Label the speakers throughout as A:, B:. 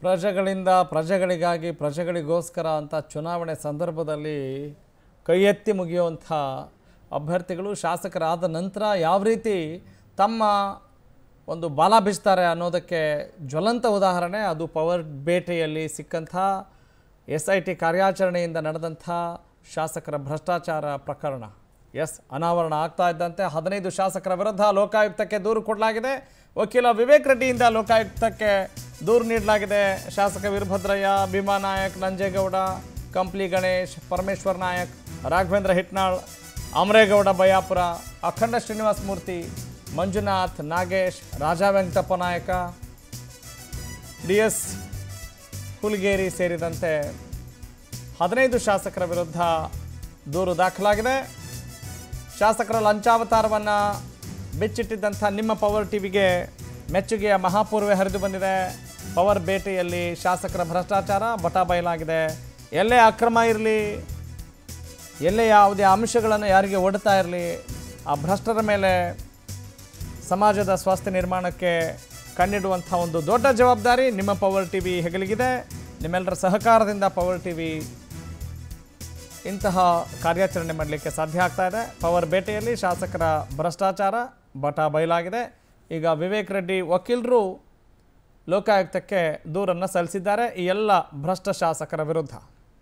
A: ಪ್ರಜೆಗಳಿಂದ ಪ್ರಜೆಗಳಿಗಾಗಿ ಪ್ರಜೆಗಳಿಗೋಸ್ಕರ ಅಂತ ಚುನಾವಣೆ ಸಂದರ್ಭದಲ್ಲಿ ಕೈ ಎತ್ತಿ ಮುಗಿಯುವಂಥ ಅಭ್ಯರ್ಥಿಗಳು ಶಾಸಕರಾದ ನಂತರ ಯಾವ ರೀತಿ ತಮ್ಮ ಒಂದು ಬಾಲ ಬೀಸ್ತಾರೆ ಅನ್ನೋದಕ್ಕೆ ಜ್ವಲಂತ ಉದಾಹರಣೆ ಅದು ಪವರ್ ಬೇಟೆಯಲ್ಲಿ ಸಿಕ್ಕಂಥ ಎಸ್ ಐ ಟಿ ಕಾರ್ಯಾಚರಣೆಯಿಂದ ನಡೆದಂಥ ಶಾಸಕರ ಭ್ರಷ್ಟಾಚಾರ ಪ್ರಕರಣ ಎಸ್ ಅನಾವರಣ ಆಗ್ತಾ ಇದ್ದಂತೆ ಹದಿನೈದು ಶಾಸಕರ ವಿರುದ್ಧ ಲೋಕಾಯುಕ್ತಕ್ಕೆ ದೂರು ಕೊಡಲಾಗಿದೆ ವಕೀಲ ವಿವೇಕ್ ರೆಡ್ಡಿಯಿಂದ ಲೋಕಾಯುಕ್ತಕ್ಕೆ ದೂರು ನೀಡಲಾಗಿದೆ ಶಾಸಕ ವೀರಭದ್ರಯ್ಯ ಭೀಮಾ ನಾಯಕ್ ನಂಜೇಗೌಡ ಕಂಪ್ಲಿ ಗಣೇಶ್ ಪರಮೇಶ್ವರ್ ನಾಯಕ್ ರಾಘವೇಂದ್ರ ಹಿಟ್ನಾಳ್ ಅಮರೇಗೌಡ ಬಯಾಪುರ ಅಖಂಡ ಶ್ರೀನಿವಾಸ ಮೂರ್ತಿ ಮಂಜುನಾಥ್ ನಾಗೇಶ್ ರಾಜಾ ವೆಂಕಟಪ್ಪ ನಾಯಕ ಡಿ ಎಸ್ ಹುಲಿಗೇರಿ ಸೇರಿದಂತೆ ಹದಿನೈದು ಶಾಸಕರ ವಿರುದ್ಧ ದೂರು ದಾಖಲಾಗಿದೆ ಶಾಸಕರ ಲಂಚಾವತಾರವನ್ನು ಬೆಚ್ಚಿಟ್ಟಿದ್ದಂಥ ನಿಮ್ಮ ಪವರ್ ಟಿವಿಗೆ ಮೆಚ್ಚುಗೆಯ ಮಹಾಪೂರ್ವೆ ಹರಿದು ಬಂದಿದೆ ಪವರ್ ಬೇಟೆಯಲ್ಲಿ ಶಾಸಕರ ಭ್ರಷ್ಟಾಚಾರ ಬಟ ಬಯಲಾಗಿದೆ ಎಲ್ಲೇ ಅಕ್ರಮ ಇರಲಿ ಎಲ್ಲೇ ಯಾವುದೇ ಅಂಶಗಳನ್ನು ಯಾರಿಗೆ ಒಡ್ತಾ ಇರಲಿ ಆ ಭ್ರಷ್ಟರ ಮೇಲೆ ಸಮಾಜದ ಸ್ವಾಸ್ಥ್ಯ ನಿರ್ಮಾಣಕ್ಕೆ ಕಣ್ಣಿಡುವಂಥ ಒಂದು ದೊಡ್ಡ ಜವಾಬ್ದಾರಿ ನಿಮ್ಮ ಪವರ್ ಟಿ ವಿ ಹೆಗಲಿಗಿದೆ ನಿಮ್ಮೆಲ್ಲರ ಸಹಕಾರದಿಂದ ಪವರ್ ಟಿ ವಿ ಇಂತಹ ಕಾರ್ಯಾಚರಣೆ ಮಾಡಲಿಕ್ಕೆ ಸಾಧ್ಯ ಆಗ್ತಾ ಇದೆ ಪವರ್ ಬೇಟೆಯಲ್ಲಿ ಶಾಸಕರ ಭ್ರಷ್ಟಾಚಾರ ಬಟ ಬಯಲಾಗಿದೆ ಈಗ ವಿವೇಕ್ ರೆಡ್ಡಿ ವಕೀಲರು ಲೋಕಾಯುಕ್ತಕ್ಕೆ ದೂರನ್ನು ಸಲ್ಲಿಸಿದ್ದಾರೆ ಈ ಎಲ್ಲ ಭ್ರಷ್ಟ ಶಾಸಕರ ವಿರುದ್ಧ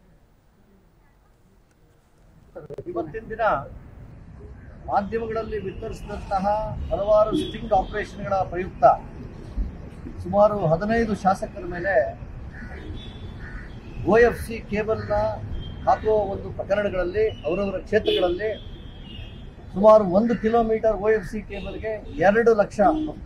B: ಇವತ್ತಿನ ದಿನ ಮಾಧ್ಯಮಗಳಲ್ಲಿ ಬಿತ್ತರಿಸಿದಂತಹ ಹಲವಾರು ಸ್ಟಿಂಗ್ ಆಪರೇಷನ್ಗಳ ಪ್ರಯುಕ್ತ ಸುಮಾರು ಹದಿನೈದು ಶಾಸಕರ ಮೇಲೆ ಒ ಎಫ್ ಸಿ ಕೇಬಲ್ನ ಹಾಕುವ ಒಂದು ಪ್ರಕರಣಗಳಲ್ಲಿ ಅವರವರ ಕ್ಷೇತ್ರಗಳಲ್ಲಿ ಸುಮಾರು ಒಂದು ಕಿಲೋಮೀಟರ್ ಒ ಎಫ್ ಸಿ ಕೇಬಲ್ಗೆ ಎರಡು ಲಕ್ಷ ಮೊತ್ತ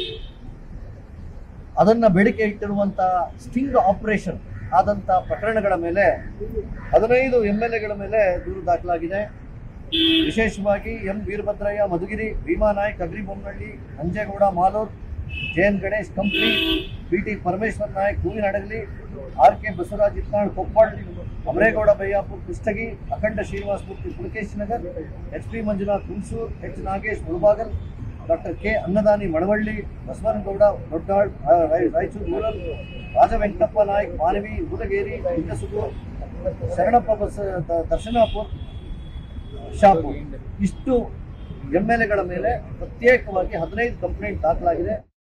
B: ಅದನ್ನ ಬೇಡಿಕೆ ಇಟ್ಟಿರುವಂತ ಸ್ಟಿಂಗ್ ಆಪರೇಷನ್ ಆದಂತ ಪ್ರಕರಣಗಳ ಮೇಲೆ ಹದಿನೈದು ಎಂ ಎಲ್ ಎಗಳ ಮೇಲೆ ದೂರು ದಾಖಲಾಗಿದೆ ವಿಶೇಷವಾಗಿ M Veerabhadraiah Madhugiri Bheema Naik Agribommanahalli Nanjegowda Malur J N Ganesh Kampli B T Parameshwar Naik Hoovina Hadagali R K Basavaraj Itnal Koppal Amaregowda Bayyapur Kushtagi Akhanda Srinivasa Murthy Pulakesh Nagar H P Manjunath Hunsur H Nagesh Mulbagal doctor K Annadani Malavalli Basanagouda Daddal ಆ, ರಾಯ್- ರಾಯಚೂರು ರೂರಲ್ ರಾಜ ವೆಂಕಟಪ್ಪ ನಾಯ್ಕ್ ಮಾನವಿ ಊದಗೇರಿ ಇಂಡಸುಗೂರ್ ಶರಣಪ್ಪ ಬಸ ದ- ದರ್ಶನಾಪುರ್ ಶಾಪುರ್ ಇಷ್ಟು ಎಂ ಎಲ್ ಎಗಳ ಮೇಲೆ ಪ್ರತ್ಯೇಕವಾಗಿ ಹದಿನೈದು ಕಂಪ್ಲೇಂಟ್ ದಾಖಲಾಗಿದೆ